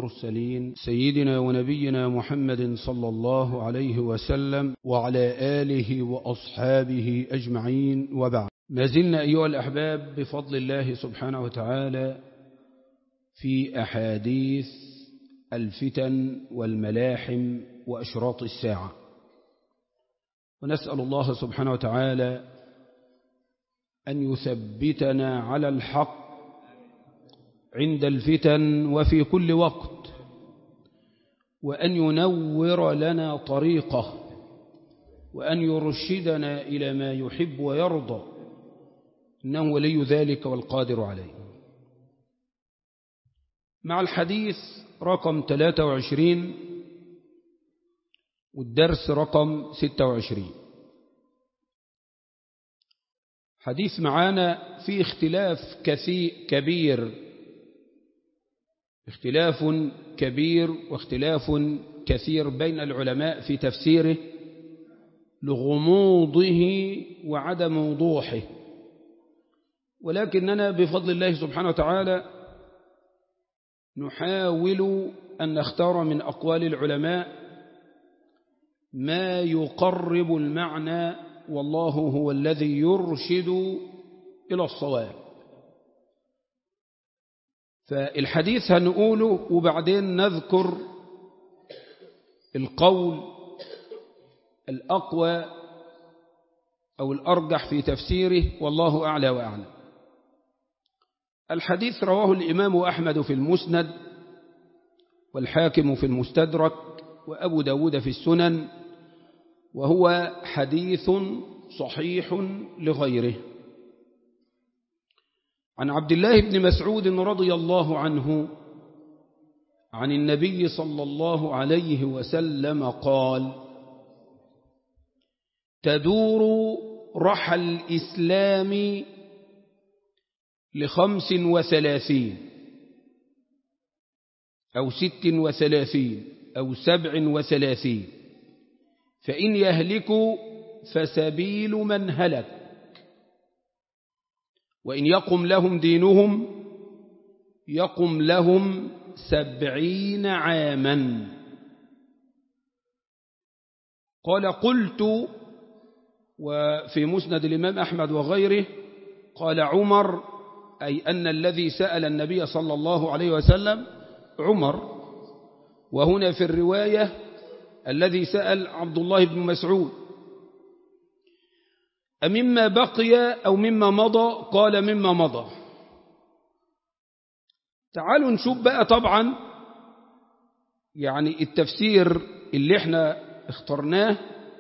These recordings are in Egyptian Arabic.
المرسلين سيدنا ونبينا محمد صلى الله عليه وسلم وعلى آله وأصحابه أجمعين وبعد ما زلنا أيها الأحباب بفضل الله سبحانه وتعالى في أحاديث الفتن والملاحم وأشراط الساعة ونسأل الله سبحانه وتعالى أن يثبتنا على الحق عند الفتن وفي كل وقت وأن ينور لنا طريقه وأن يرشدنا إلى ما يحب ويرضى إنه ولي ذلك والقادر عليه مع الحديث رقم 23 والدرس رقم 26 حديث معانا في اختلاف كثير كبير اختلاف كبير واختلاف كثير بين العلماء في تفسيره لغموضه وعدم وضوحه ولكننا بفضل الله سبحانه وتعالى نحاول أن نختار من أقوال العلماء ما يقرب المعنى والله هو الذي يرشد إلى الصواب فالحديث هنقوله وبعدين نذكر القول الأقوى أو الأرجح في تفسيره والله أعلى وأعلم الحديث رواه الإمام أحمد في المسند والحاكم في المستدرك وأبو داود في السنن وهو حديث صحيح لغيره عن عبد الله بن مسعود رضي الله عنه عن النبي صلى الله عليه وسلم قال تدور رحى الإسلام لخمس وثلاثين أو ست وثلاثين أو سبع وثلاثين فإن يهلكوا فسبيل من هلك وإن يقم لهم دينهم يقم لهم سبعين عاما قال قلت وفي مسند الإمام أحمد وغيره قال عمر أي أن الذي سأل النبي صلى الله عليه وسلم عمر وهنا في الرواية الذي سأل عبد الله بن مسعود أمما بقي أو مما مضى قال مما مضى تعالوا نشوف بقى طبعا يعني التفسير اللي احنا اخترناه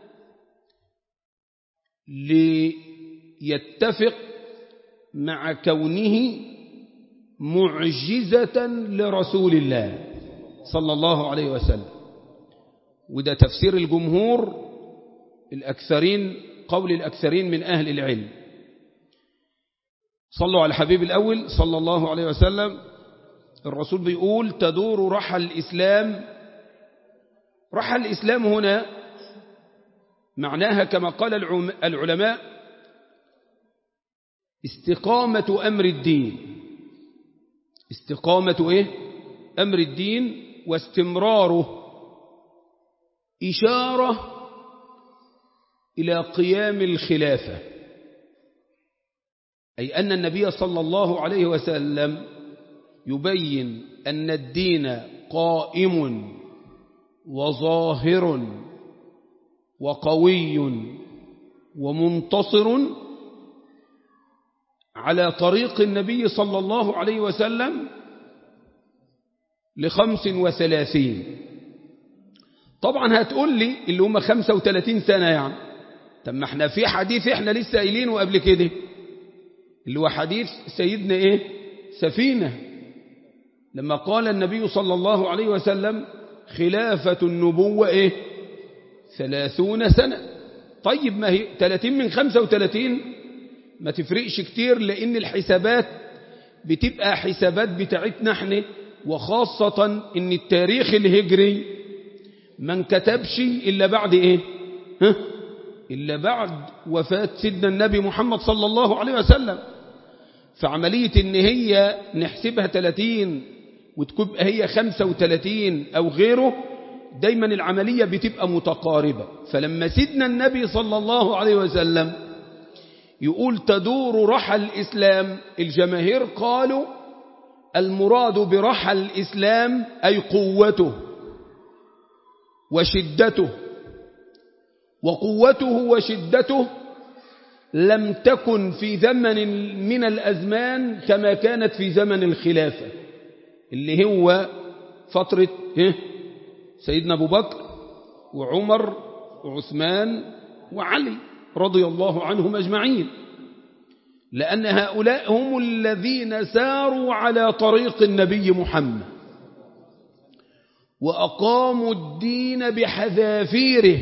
ليتفق مع كونه معجزة لرسول الله صلى الله عليه وسلم وده تفسير الجمهور الأكثرين قول الأكثرين من أهل العلم صلوا على الحبيب الأول صلى الله عليه وسلم الرسول بيقول تدور رحى الإسلام رحى الإسلام هنا معناها كما قال العلماء استقامة أمر الدين استقامة إيه؟ أمر الدين واستمراره إشارة إلى قيام الخلافة أي أن النبي صلى الله عليه وسلم يبين أن الدين قائم وظاهر وقوي ومنتصر على طريق النبي صلى الله عليه وسلم لخمس وثلاثين طبعا هتقول لي اللي هم خمسة وثلاثين سنة يعني طب ما احنا في حديث احنا لسه قايلينه قبل كده اللي هو حديث سيدنا ايه سفينة لما قال النبي صلى الله عليه وسلم خلافة النبوة ايه ثلاثون سنة طيب ما هي 30 من 35 ما تفرقش كتير لأن الحسابات بتبقى حسابات بتاعتنا احنا وخاصة ان التاريخ الهجري ما انكتبش إلا بعد ايه ها؟ إلا بعد وفاة سيدنا النبي محمد صلى الله عليه وسلم فعملية ان هي نحسبها 30 وتبقى هي 35 أو غيره دايما العملية بتبقى متقاربة فلما سيدنا النبي صلى الله عليه وسلم يقول تدور رحى الإسلام الجماهير قالوا المراد برحى الإسلام أي قوته وشدته وقوته وشدته لم تكن في زمن من الأزمان كما كانت في زمن الخلافة اللي هو فترة سيدنا أبو بكر وعمر وعثمان وعلي رضي الله عنهم أجمعين لأن هؤلاء هم الذين ساروا على طريق النبي محمد وأقاموا الدين بحذافيره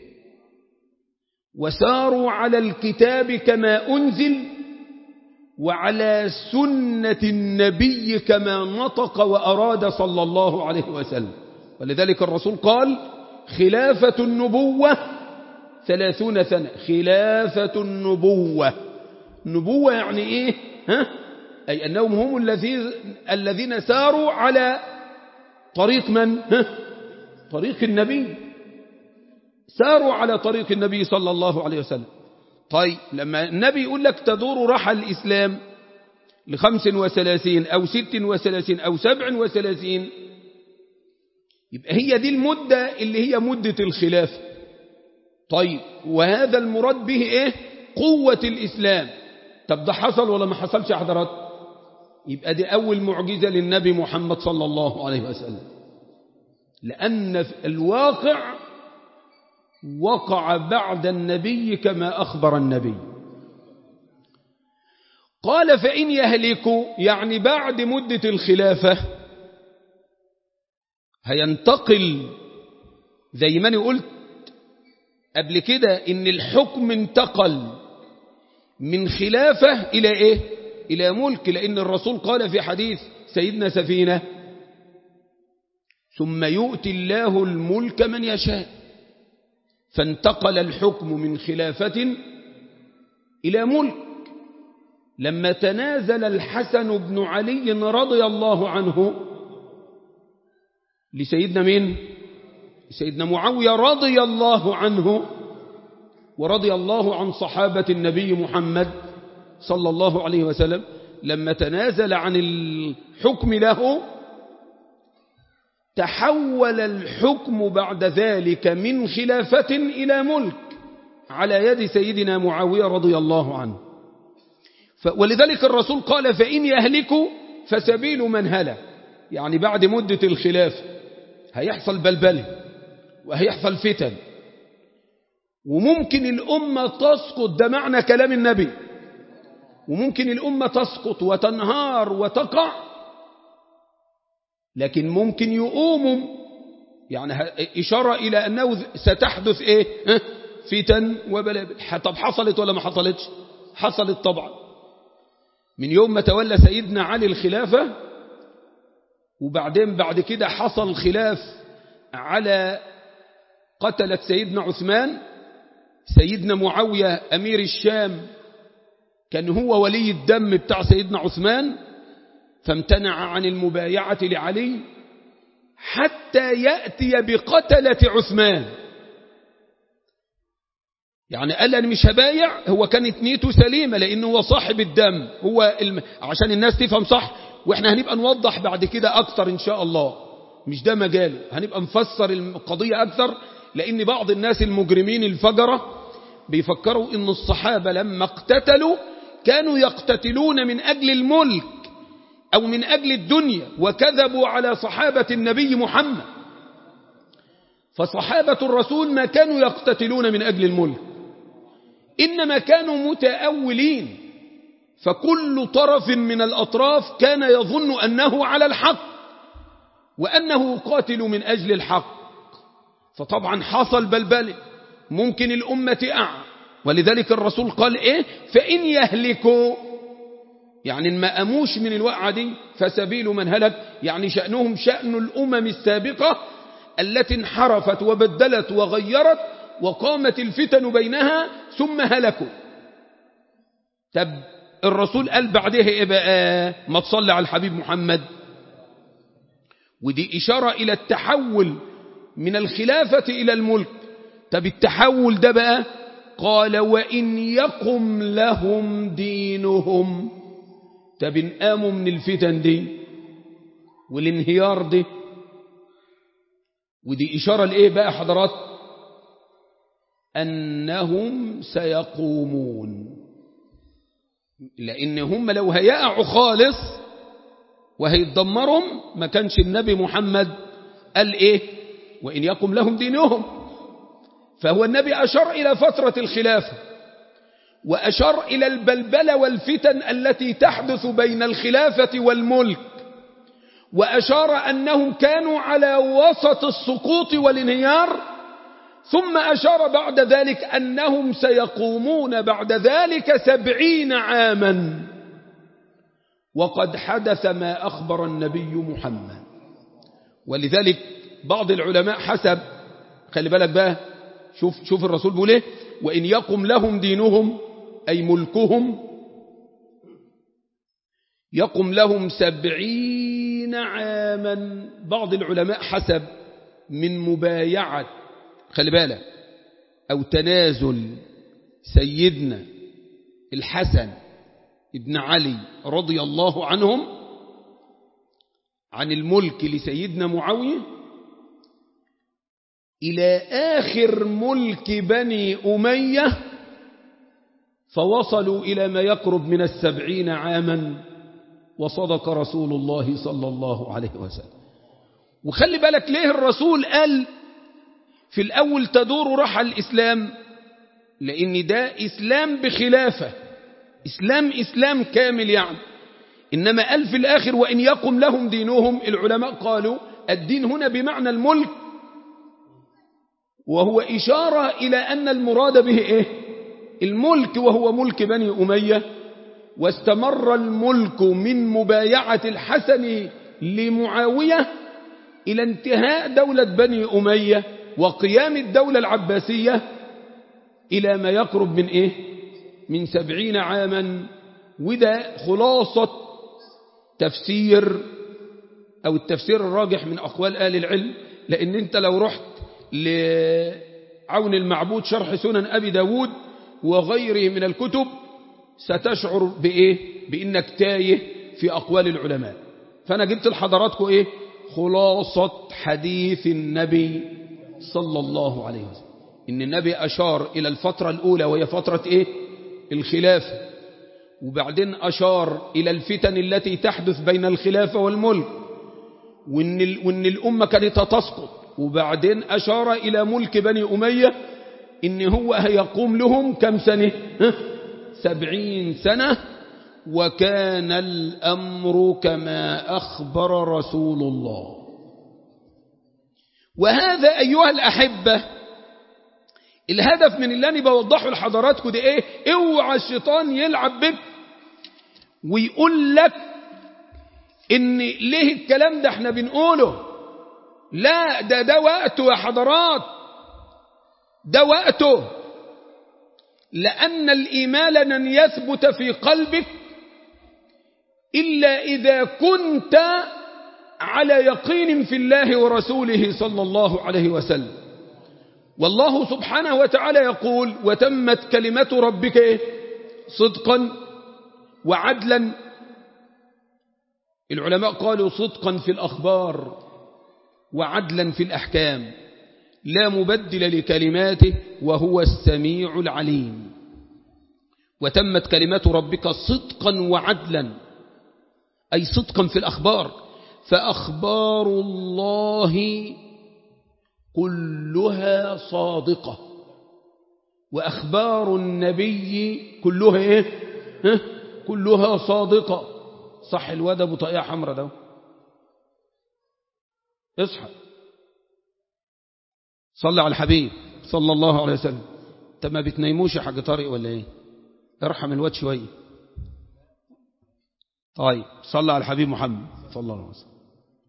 وساروا على الكتاب كما أنزل وعلى سنة النبي كما نطق وأراد صلى الله عليه وسلم ولذلك الرسول قال خلافة النبوة ثلاثون سنة خلافة النبوة نبوة يعني إيه ها؟ أي أنهم هم الذين الذين ساروا على طريق من ها؟ طريق النبي ساروا على طريق النبي صلى الله عليه وسلم طيب لما النبي يقول لك تدور رحى الإسلام لخمس وثلاثين أو ست وثلاثين أو سبع وثلاثين يبقى هي دي المدة اللي هي مدة الخلافة طيب وهذا المراد به ايه قوة الإسلام طب ده حصل ولا ما حصلش يا حضرات يبقى دي أول معجزة للنبي محمد صلى الله عليه وسلم لأن الواقع وقع بعد النبي كما أخبر النبي قال فإن يهلكوا يعني بعد مدة الخلافة هينتقل زي ما أنا قلت قبل كده إن الحكم انتقل من خلافة إلى إيه إلى ملك لأن الرسول قال في حديث سيدنا سفينة ثم يؤتي الله الملك من يشاء فانتقل الحكم من خلافة إلى ملك لما تنازل الحسن بن علي رضي الله عنه لسيدنا مين سيدنا معاوية رضي الله عنه ورضي الله عن صحابة النبي محمد صلى الله عليه وسلم لما تنازل عن الحكم له تحول الحكم بعد ذلك من خلافة إلى ملك على يد سيدنا معاوية رضي الله عنه ولذلك الرسول قال فإن يهلكوا فسبيل من هلك يعني بعد مدة الخلافة هيحصل بلبله وهيحصل فتن وممكن الأمة تسقط ده معنى كلام النبي وممكن الأمة تسقط وتنهار وتقع لكن ممكن يقوموا يعني إشارة إلى أنه ستحدث إيه فتن وبلابل طب حصلت ولا ما حصلتش حصلت طبعا من يوم ما تولى سيدنا علي الخلافة وبعدين بعد كده حصل خلاف على قتلت سيدنا عثمان سيدنا معاوية أمير الشام كان هو ولي الدم بتاع سيدنا عثمان فامتنع عن المبايعة لعلي حتى يأتي بقتلة عثمان يعني قال أنا مش هبايع هو كانت نيته سليمة لأنه هو صاحب الدم هو الم... عشان الناس تفهم صح وإحنا هنبقى نوضح بعد كده أكتر إن شاء الله مش ده مجاله هنبقى نفسر القضية أكثر لأن بعض الناس المجرمين الفجرة بيفكروا إن الصحابة لما اقتتلوا كانوا يقتتلون من أجل الملك أو من أجل الدنيا وكذبوا على صحابة النبي محمد فصحابة الرسول ما كانوا يقتتلون من أجل الملك إنما كانوا متأولين فكل طرف من الأطراف كان يظن أنه على الحق وأنه قاتل من أجل الحق فطبعا حصل بلبل ممكن الأمة تقع ولذلك الرسول قال إيه فإن يهلكوا يعني ما أموش من الوقعة دي فسبيل من هلك يعني شأنهم شأن الأمم السابقة التي انحرفت وبدلت وغيرت وقامت الفتن بينها ثم هلكوا طب الرسول قال بعدها إيه بقى ما تصلي على الحبيب محمد ودي إشارة إلى التحول من الخلافة إلى الملك طب التحول ده بقى قال وإن يقم لهم دينهم طب إن قاموا من الفتن دي والانهيار دي ودي إشارة لإيه بقى حضرات أنهم سيقومون لأن هم لو هيقعوا خالص وهيتدمرهم ما كانش النبي محمد قال إيه وإن يقم لهم دينهم فهو النبي أشار إلى فترة الخلافة وأشار إلى البلبلة والفتن التي تحدث بين الخلافة والملك وأشار أنهم كانوا على وسط السقوط والانهيار ثم أشار بعد ذلك أنهم سيقومون بعد ذلك سبعين عاما وقد حدث ما أخبر النبي محمد ولذلك بعض العلماء حسب خلي بالك بقى شوف, شوف الرسول بيقول ايه وإن يقم لهم دينهم أي ملكهم يقم لهم سبعين عاما بعض العلماء حسب من مبايعة خلي بالك أو تنازل سيدنا الحسن ابن علي رضي الله عنهم عن الملك لسيدنا معاوية إلى آخر ملك بني أمية فوصلوا إلى ما يقرب من السبعين عاما وصدق رسول الله صلى الله عليه وسلم وخلي بالك ليه الرسول قال في الأول تدور رحى الإسلام لأن ده إسلام بخلافة إسلام إسلام كامل يعني إنما قال في الآخر وإن يقم لهم دينهم العلماء قالوا الدين هنا بمعنى الملك وهو إشارة إلى أن المراد به إيه الملك وهو ملك بني أمية واستمر الملك من مبايعة الحسن لمعاوية إلى انتهاء دولة بني أمية وقيام الدولة العباسية إلى ما يقرب من إيه من سبعين عاما وده خلاصة تفسير أو التفسير الراجح من أقوال آل العلم لأن أنت لو رحت لعون المعبود شرح سنن أبي داود وغيره من الكتب ستشعر بإيه بإنك تايه في أقوال العلماء فأنا جبت لحضراتكم إيه خلاصة حديث النبي صلى الله عليه وسلم إن النبي أشار إلى الفترة الأولى وهي فترة إيه الخلافة وبعدين أشار إلى الفتن التي تحدث بين الخلافة والملك وإن, وإن الأمة كانت تسقط وبعدين أشار إلى ملك بني أمية إن هو هيقوم لهم كم سنة سبعين سنة وكان الأمر كما أخبر رسول الله وهذا أيها الأحبة الهدف من اللي أنا بوضحه لحضراتكم ده إيه اوعى الشيطان يلعب بك ويقول لك إن ليه الكلام ده احنا بنقوله لا ده ده وقته يا حضرات ده وقته لأن الإيمان لن يثبت في قلبك إلا إذا كنت على يقين في الله ورسوله صلى الله عليه وسلم والله سبحانه وتعالى يقول وتمت كلمة ربك إيه؟ صدقا وعدلا العلماء قالوا صدقا في الأخبار وعدلا في الأحكام لا مبدل لكلماته وهو السميع العليم وتمت كلمة ربك صدقا وعدلا أي صدقا في الأخبار فأخبار الله كلها صادقة وأخبار النبي كلها إيه؟ ها؟ كلها صادقة صح الواد أبو طاقية حمرة ده اصحى صلى على الحبيب صلى الله عليه وسلم انت ما بتنيموش يا حاج طارق ولا ايه ارحم الواد شويه طيب صلى على الحبيب محمد صلى الله عليه وسلم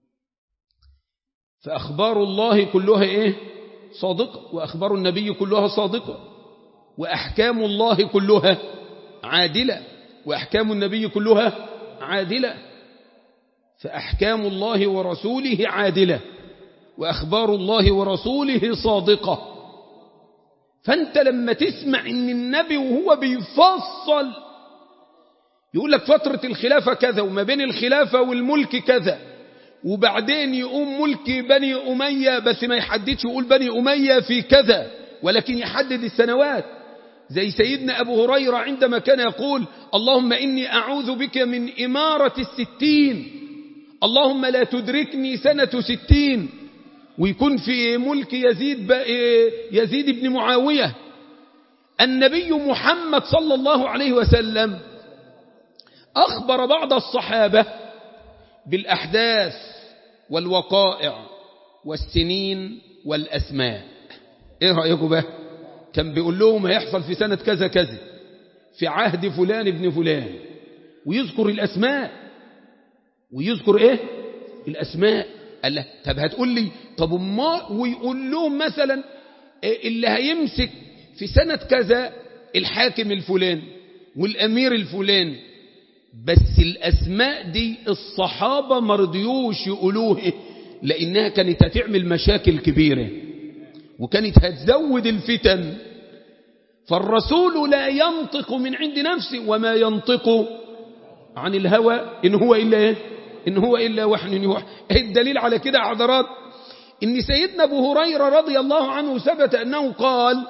فأخبار الله كلها إيه صادقة وأخبار النبي كلها صادقة وأحكام الله كلها عادلة وأحكام النبي كلها عادلة فأحكام الله ورسوله عادلة وأخبار الله ورسوله صادقة فأنت لما تسمع إن النبي وهو بيفصل يقول لك فترة الخلافة كذا وما بين الخلافة والملك كذا وبعدين يقوم ملك بني أمية بس ما يحددش يقول بني أمية في كذا ولكن يحدد السنوات زي سيدنا أبو هريرة عندما كان يقول اللهم إني أعوذ بك من إمارة الستين اللهم لا تدركني سنة ستين ويكون في ملك يزيد, يزيد بن معاوية النبي محمد صلى الله عليه وسلم أخبر بعض الصحابة بالأحداث والوقائع والسنين والأسماء إيه رأيكم بقى كان بيقول لهم هيحصل في سنة كذا كذا في عهد فلان ابن فلان ويذكر الأسماء ويذكر إيه الأسماء قال له طب هتقول لي طب ما ويقول لهم مثلا اللي هيمسك في سنة كذا الحاكم الفلاني والأمير الفلاني بس الأسماء دي الصحابة مرضيوش يقولوه لأنها كانت هتعمل مشاكل كبيرة وكانت هتزود الفتن فالرسول لا ينطق من عند نفسه وما ينطق عن الهوى إن هو إلا إيه؟ إن هو إلا وحن يوحى الدليل على كده عذرات إن سيدنا أبو هريرة رضي الله عنه ثبت أنه قال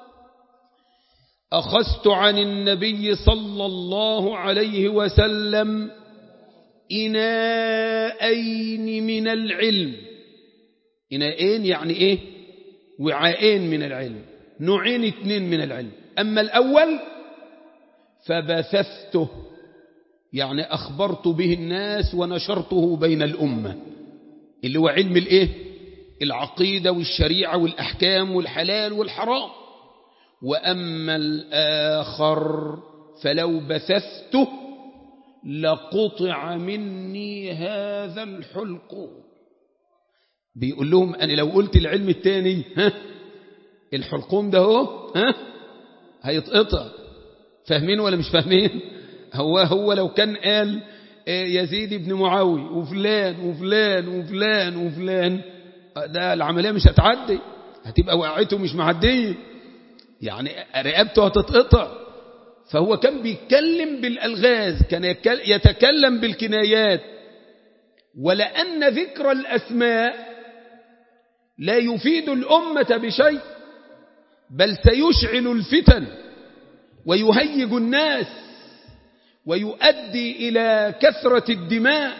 أخذت عن النبي صلى الله عليه وسلم إناءين من العلم إناءين يعني إيه وعاءين من العلم نوعين اتنين من العلم أما الأول فبثثته يعني أخبرت به الناس ونشرته بين الأمة اللي هو علم الإيه العقيدة والشريعة والأحكام والحلال والحرام وأما الآخر فلو بثثته لقطع مني هذا الحلق بيقول لهم أنا لو قلت العلم الثاني ها الحلقوم ده هو ها هيتقطع فاهمين ولا مش فاهمين هو هو لو كان قال يزيد بن معاوي وفلان وفلان وفلان وفلان ده العملية مش هتعدي هتبقى وقعته مش معدية يعني رقبته هتتقطع فهو كان بيتكلم بالألغاز كان يتكلم بالكنايات ولأن ذكر الأسماء لا يفيد الأمة بشيء بل سيشعل الفتن ويهيج الناس ويؤدي إلى كثرة الدماء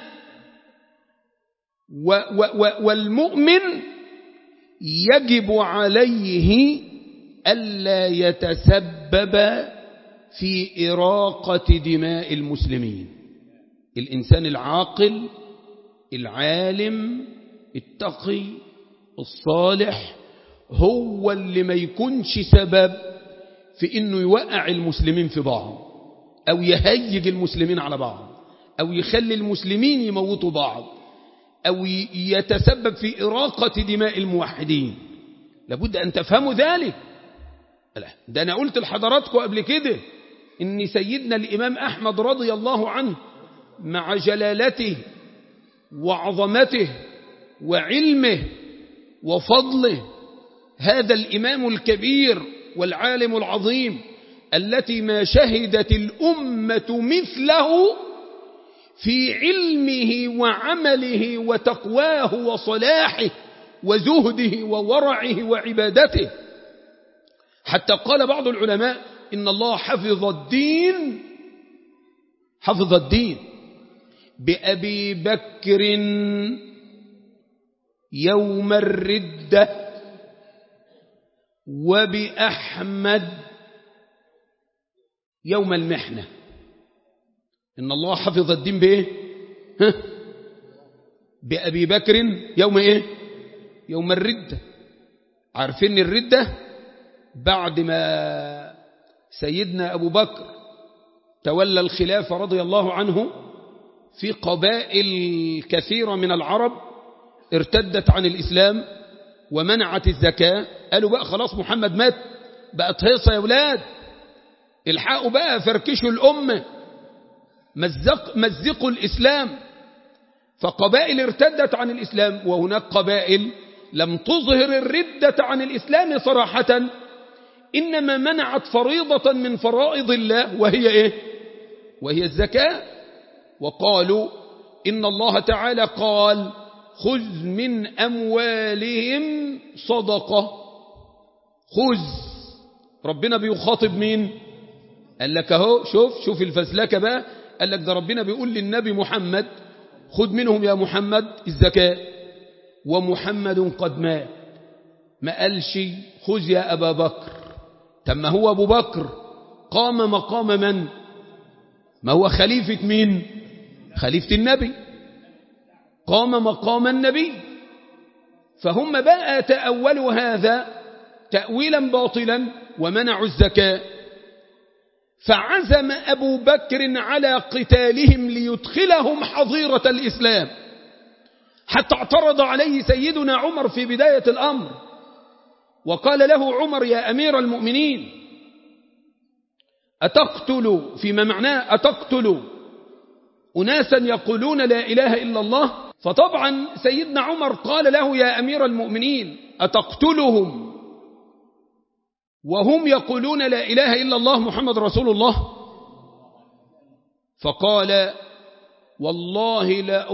و و و والمؤمن يجب عليه ألا يتسبب في إراقة دماء المسلمين الإنسان العاقل العالم التقي الصالح هو اللي ما يكونش سبب في انه يوقع المسلمين في بعض او يهيج المسلمين على بعض او يخلي المسلمين يموتوا بعض او يتسبب في اراقة دماء الموحدين لابد ان تفهموا ذلك لا ده انا قلت لحضراتكم قبل كده ان سيدنا الامام احمد رضي الله عنه مع جلالته وعظمته وعلمه وفضله هذا الإمام الكبير والعالم العظيم التي ما شهدت الأمة مثله في علمه وعمله وتقواه وصلاحه وزهده وورعه وعبادته حتى قال بعض العلماء إن الله حفظ الدين حفظ الدين بأبي بكر يوم الردة وبأحمد يوم المحنة إن الله حفظ الدين بإيه ها؟ بأبي بكر يوم إيه يوم الردة عارفين الردة بعد ما سيدنا أبو بكر تولى الخلافة رضي الله عنه في قبائل كثيرة من العرب ارتدت عن الإسلام ومنعت الزكاة قالوا بقى خلاص محمد مات بقت هيصة يا ولاد الحقوا بقى فركشوا الأمة مزق مزقوا الإسلام فقبائل ارتدت عن الإسلام وهناك قبائل لم تظهر الردة عن الإسلام صراحة إنما منعت فريضة من فرائض الله وهي إيه وهي الزكاة وقالوا إن الله تعالى قال خذ من أموالهم صدقة خذ ربنا بيخاطب مين قال لك اهو شوف شوف الفسلكة بقى قال لك ده ربنا بيقول للنبي محمد خذ منهم يا محمد الزكاة ومحمد قد مات ما قالش خذ يا أبا بكر طب ما هو أبو بكر قام مقام من ما هو خليفة مين خليفة النبي قام مقام النبي فهم بقى تأولوا هذا تأويلا باطلا ومنعوا الزكاة فعزم أبو بكر على قتالهم ليدخلهم حظيرة الإسلام حتى اعترض عليه سيدنا عمر في بداية الأمر وقال له عمر يا أمير المؤمنين أتقتل فيما معناه أتقتل أناسا يقولون لا إله إلا الله فطبعا سيدنا عمر قال له يا أمير المؤمنين أتقتلهم وهم يقولون لا إله إلا الله محمد رسول الله فقال والله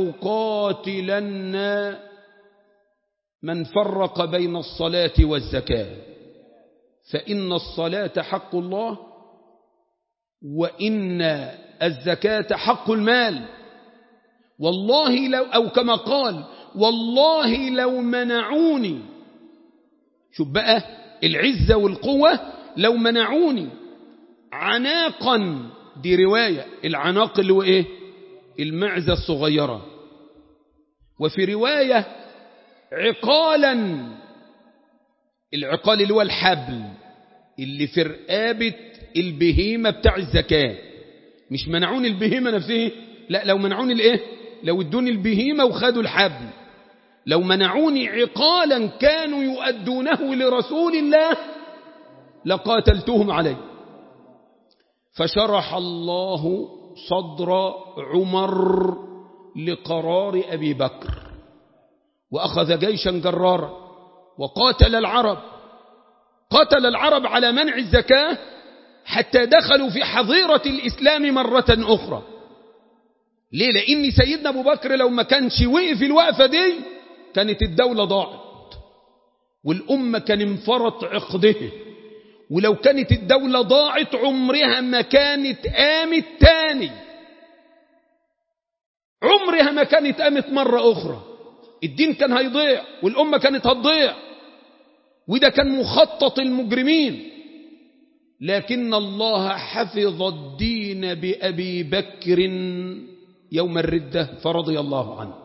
لأقاتلن من فرق بين الصلاة والزكاة فإن الصلاة حق الله وإن الزكاة حق المال والله لو أو كما قال والله لو منعوني شوف بقى العزة والقوة لو منعوني عناقا دي رواية العناق اللي هو ايه المعزة الصغيرة وفي رواية عقالا العقال اللي هو الحبل اللي في رقابة البهيمة بتاع الزكاة مش منعوني البهيمة نفسه لا لو منعوني الايه لو ادوني البهيمة وخدوا الحبل لو منعوني عقالا كانوا يؤدونه لرسول الله لقاتلتهم عليه فشرح الله صدر عمر لقرار أبي بكر وأخذ جيشا جرارا وقاتل العرب قتل العرب على منع الزكاة حتى دخلوا في حظيرة الإسلام مرة أخرى ليه لأن سيدنا أبو بكر لو ما كانش وقف الوقفة دي كانت الدولة ضاعت والأمة كان انفرط عقده ولو كانت الدولة ضاعت عمرها ما كانت قامت تاني عمرها ما كانت قامت مرة أخرى الدين كان هيضيع والأمة كانت هتضيع وده كان مخطط المجرمين لكن الله حفظ الدين بأبي بكر يوم الردة فرضي الله عنه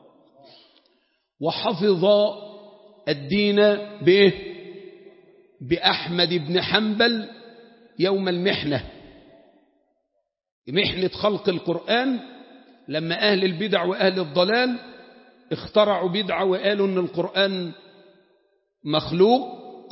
وحفظ الدين بإيه بأحمد بن حنبل يوم المحنة محنة خلق القرآن لما أهل البدع وأهل الضلال اخترعوا بدعة وقالوا أن القرآن مخلوق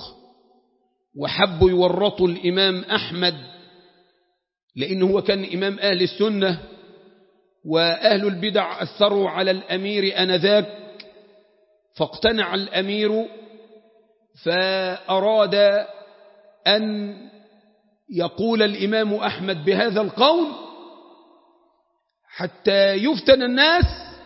وحبوا يورطوا الإمام أحمد لأنه هو كان إمام أهل السنة وأهل البدع أثروا على الأمير أنذاك فاقتنع الأمير فأراد أن يقول الإمام أحمد بهذا القول حتى يفتن الناس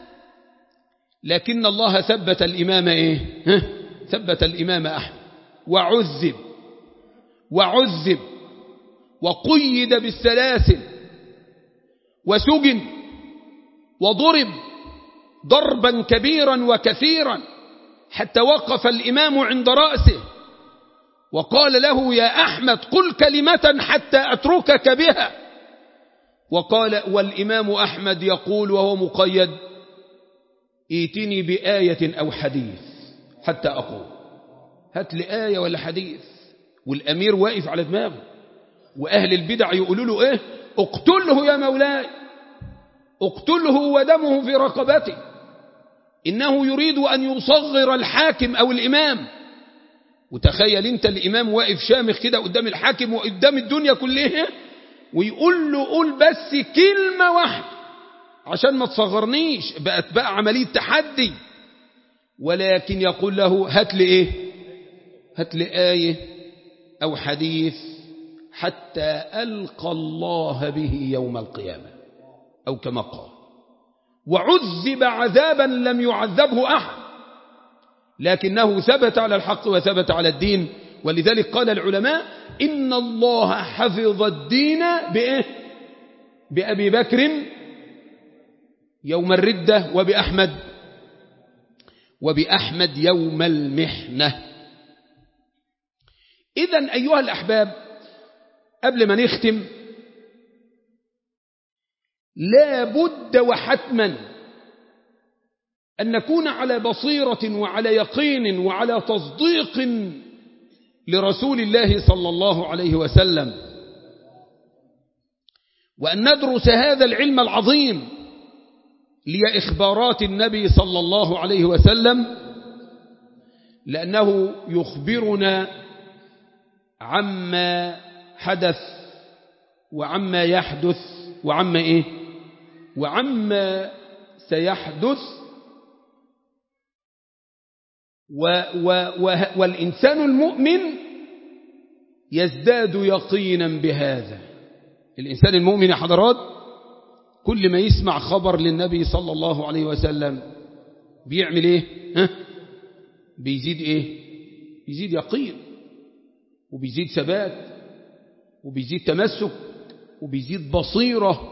لكن الله ثبت الإمام إيه ثبت الإمام أحمد وعذب وعذب وقيد بالسلاسل وسجن وضرب ضربا كبيرا وكثيرا حتى وقف الإمام عند رأسه وقال له يا أحمد قل كلمة حتى أتركك بها وقال والإمام أحمد يقول وهو مقيد ائتني بآية أو حديث حتى أقول هات لي آية ولا حديث والأمير واقف على دماغه وأهل البدع يقولوا له إيه اقتله يا مولاي اقتله ودمه في رقبته إنه يريد أن يصغر الحاكم أو الإمام وتخيل انت الإمام واقف شامخ كده قدام الحاكم وقدام الدنيا كلها ويقول له قول بس كلمة واحدة عشان ما تصغرنيش بقت بقى عملية تحدي ولكن يقول له هات لي ايه هات لي آية أو حديث حتى ألقى الله به يوم القيامة أو كما قال وعذب عذابا لم يعذبه أحد لكنه ثبت على الحق وثبت على الدين ولذلك قال العلماء إن الله حفظ الدين بإيه بأبي بكر يوم الردة وبأحمد وبأحمد يوم المحنة إذا أيها الأحباب قبل ما نختم لا بد وحتما أن نكون على بصيرة وعلى يقين وعلى تصديق لرسول الله صلى الله عليه وسلم وأن ندرس هذا العلم العظيم لي إخبارات النبي صلى الله عليه وسلم لأنه يخبرنا عما حدث وعما يحدث وعما إيه وعما سيحدث و و و والإنسان المؤمن يزداد يقينا بهذا الإنسان المؤمن يا حضرات كل ما يسمع خبر للنبي صلى الله عليه وسلم بيعمل ايه ها؟ بيزيد ايه بيزيد يقين وبيزيد ثبات وبيزيد تمسك وبيزيد بصيرة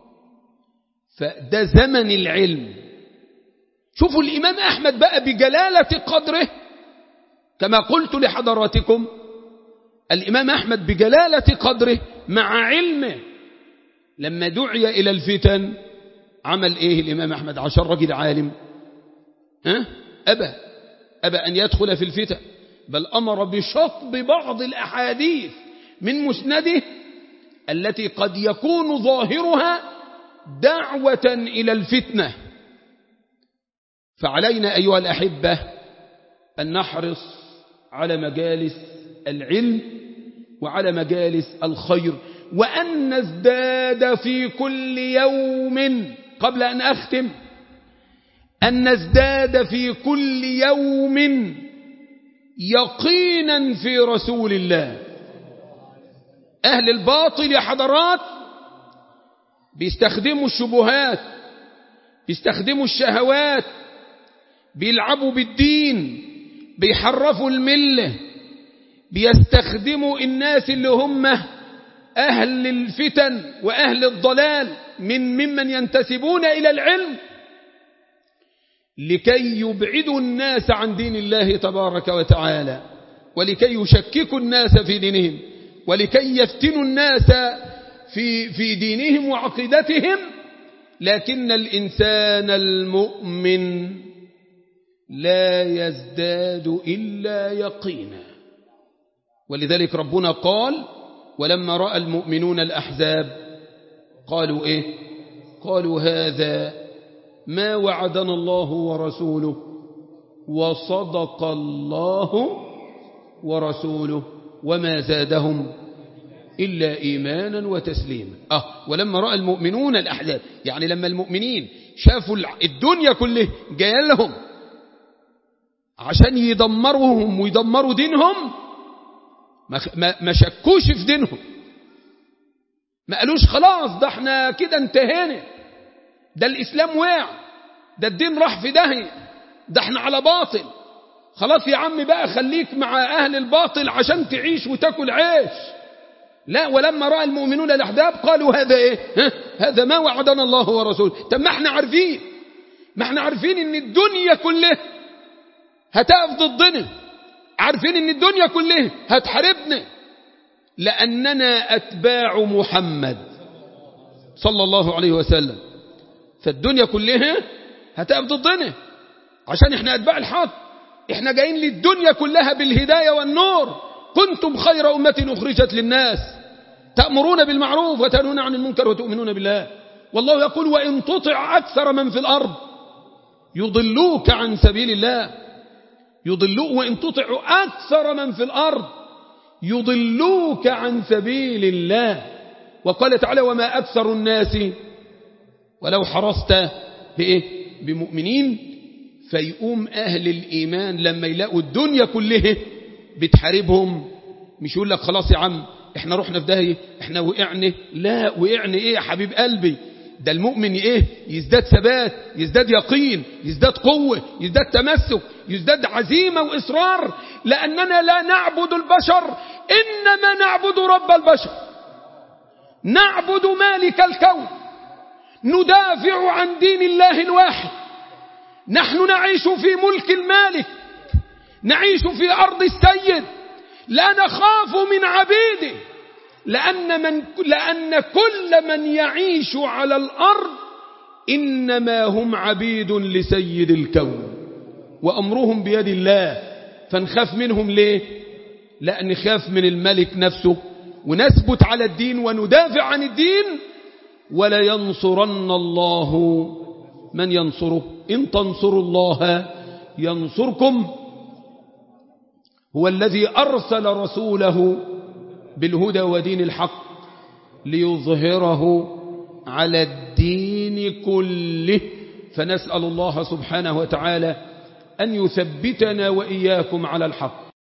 فده زمن العلم شوفوا الإمام أحمد بقى بجلالة قدره كما قلت لحضراتكم الإمام أحمد بجلالة قدره مع علمه لما دعي إلى الفتن عمل إيه الإمام أحمد عشان رجل عالم ها؟ أبى أبى أن يدخل في الفتن بل أمر بشطب بعض الأحاديث من مسنده التي قد يكون ظاهرها دعوة إلى الفتنة فعلينا أيها الأحبة أن نحرص على مجالس العلم وعلى مجالس الخير وأن نزداد في كل يوم قبل أن أختم أن نزداد في كل يوم يقينا في رسول الله أهل الباطل يا حضرات بيستخدموا الشبهات بيستخدموا الشهوات بيلعبوا بالدين بيحرفوا الملة بيستخدموا الناس اللي هم أهل الفتن وأهل الضلال من ممن ينتسبون إلى العلم لكي يبعدوا الناس عن دين الله تبارك وتعالى ولكي يشككوا الناس في دينهم ولكي يفتنوا الناس في, في دينهم وعقيدتهم لكن الإنسان المؤمن لا يزداد إلا يقينا ولذلك ربنا قال ولما رأى المؤمنون الأحزاب قالوا إيه قالوا هذا ما وعدنا الله ورسوله وصدق الله ورسوله وما زادهم إلا إيمانا وتسليما آه ولما رأى المؤمنون الأحزاب يعني لما المؤمنين شافوا الدنيا كله جايه لهم عشان يدمروهم ويدمروا دينهم ما, ما شكوش في دينهم ما قالوش خلاص ده احنا كده انتهينا ده الإسلام وقع ده الدين راح في داهية ده احنا على باطل خلاص يا عم بقى خليك مع أهل الباطل عشان تعيش وتاكل عيش لا ولما رأى المؤمنون الأحزاب قالوا هذا ايه ها؟ هذا ما وعدنا الله ورسوله طب ما احنا عارفين ما احنا عارفين ان الدنيا كلها هتقف ضدنا عارفين ان الدنيا كلها هتحاربنا لأننا أتباع محمد صلى الله عليه وسلم فالدنيا كلها هتقف ضدنا عشان احنا أتباع الحق احنا جايين للدنيا كلها بالهداية والنور كنتم خير أمة أخرجت للناس تأمرون بالمعروف وتنهون عن المنكر وتؤمنون بالله والله يقول وإن تطع أكثر من في الأرض يضلوك عن سبيل الله يضلوك وإن تطع أكثر من في الأرض يضلوك عن سبيل الله وقال تعالى وما أكثر الناس ولو حرصت بإيه بمؤمنين فيقوم أهل الإيمان لما يلاقوا الدنيا كلها بتحاربهم مش يقول لك خلاص يا عم احنا رحنا في داهية احنا وقعنا لا وقعنا ايه يا حبيب قلبي ده المؤمن ايه يزداد ثبات يزداد يقين يزداد قوة يزداد تمسك يزداد عزيمة وإصرار لأننا لا نعبد البشر إنما نعبد رب البشر نعبد مالك الكون ندافع عن دين الله الواحد نحن نعيش في ملك المالك نعيش في أرض السيد لا نخاف من عبيده لأن, من لأن كل من يعيش على الأرض إنما هم عبيد لسيد الكون وأمرهم بيد الله فنخاف منهم ليه لا نخاف من الملك نفسه ونثبت على الدين وندافع عن الدين ولا ينصرن الله من ينصره إن تنصروا الله ينصركم هو الذي أرسل رسوله بالهدى ودين الحق ليظهره على الدين كله فنسأل الله سبحانه وتعالى أن يثبتنا وإياكم على الحق